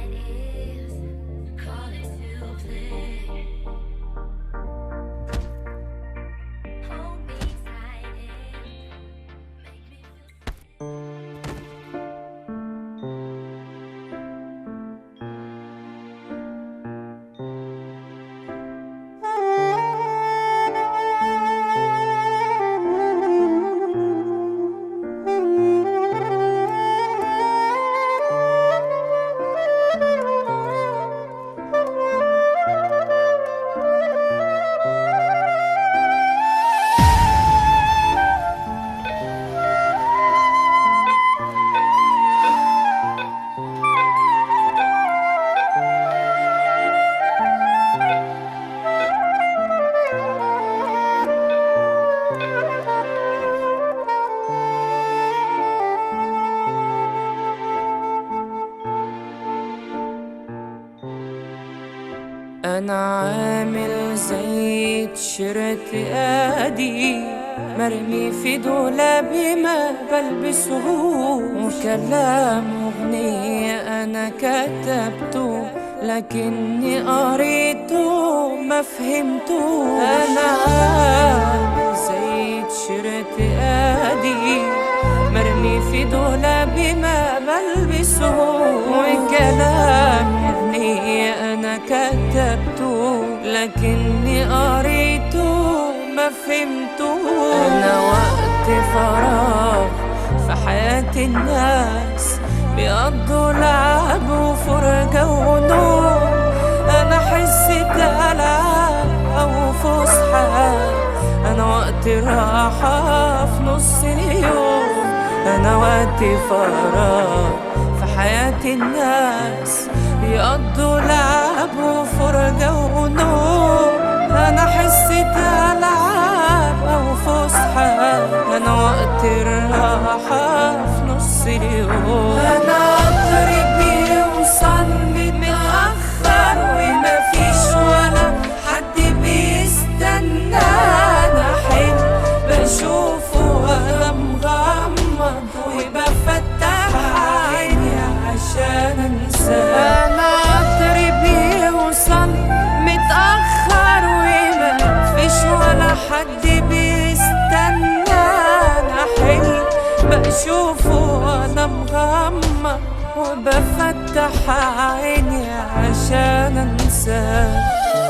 is calling to play. Hold me tight and make me feel. انا عامل زي تيشيرت ادي مرمي في دولابي ما بلبسه وكلام اغنية انا كتبته لكني قريته ما فهمته انا عامل زي تيشيرت ادي مرمي في دولابي ما بلبسه وكلام أغنية أنا كتبته لكني قريته ما فهمته أنا وقت فراغ في حياة الناس بيقضوا لعب وفرجة ونوم أنا حسة ألعاب أو فسحة أنا وقت راحة في نص اليوم أنا وقت فراغ في حياة الناس بيقضوا لعب وفرجة ونوم أنا حسة ألعاب أو فسحة أنا وقت الراحة في نص اليوم أنا قطري بيوصل متأخر ومفيش ولا حد بيستنى أنا حلم بشوفه وأنا مغمض وبفتح عيني عشان أنساه أنا قطري بيوصل متأخر ومفيش ولا حد بيستنى أنا حلم بشوفه وأنا مغمض وبفتح عيني عشان أنساه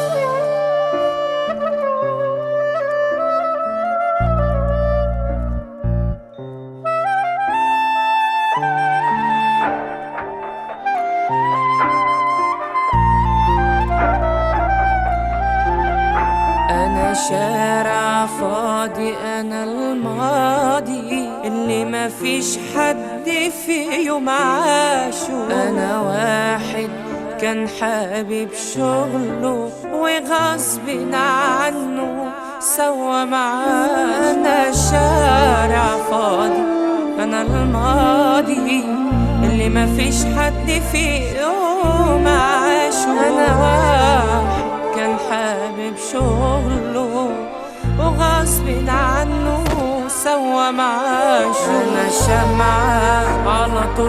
أنا شارع فاضي أنا الماضي اللي ما فيش حد فيه معاشه أنا واحد كان حابب شغله وغصب عنه سوى معاه أنا شارع فاضي أنا الماضي اللي ما فيش حد فيه معاشه أنا واحد كان حابب شغله وغصب عنه سوى معاش انا شمعة على طول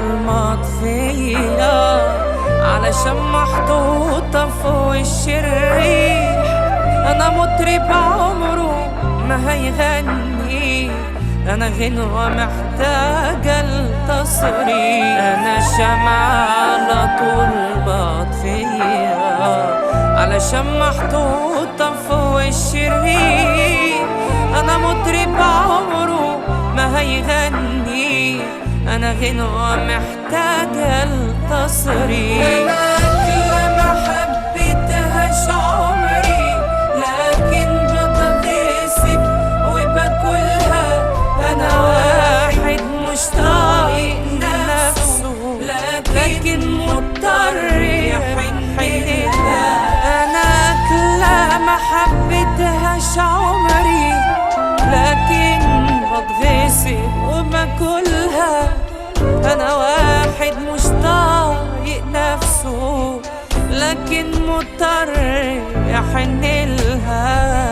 مطفية علشان محطوطة فوق الشريح انا مطرب عمره ما هيغني انا غنوة محتاجة التصريح انا شمعة على طول مطفية علشان محطوطة فوق الشرير أنا مطرب عمره ما هيغني أنا غنوة محتاجة التصريح أنا أكلة ما حبيتهاش عمري لكن بتغصب وباكلها أنا واحد مش طايق نفسه لكن مضطر يحن لها أنا أكلة ما حبيتهاش عمري لكن بتغصب وباكلها أنا واحد مش طايق نفسه لكن مضطر يحن لها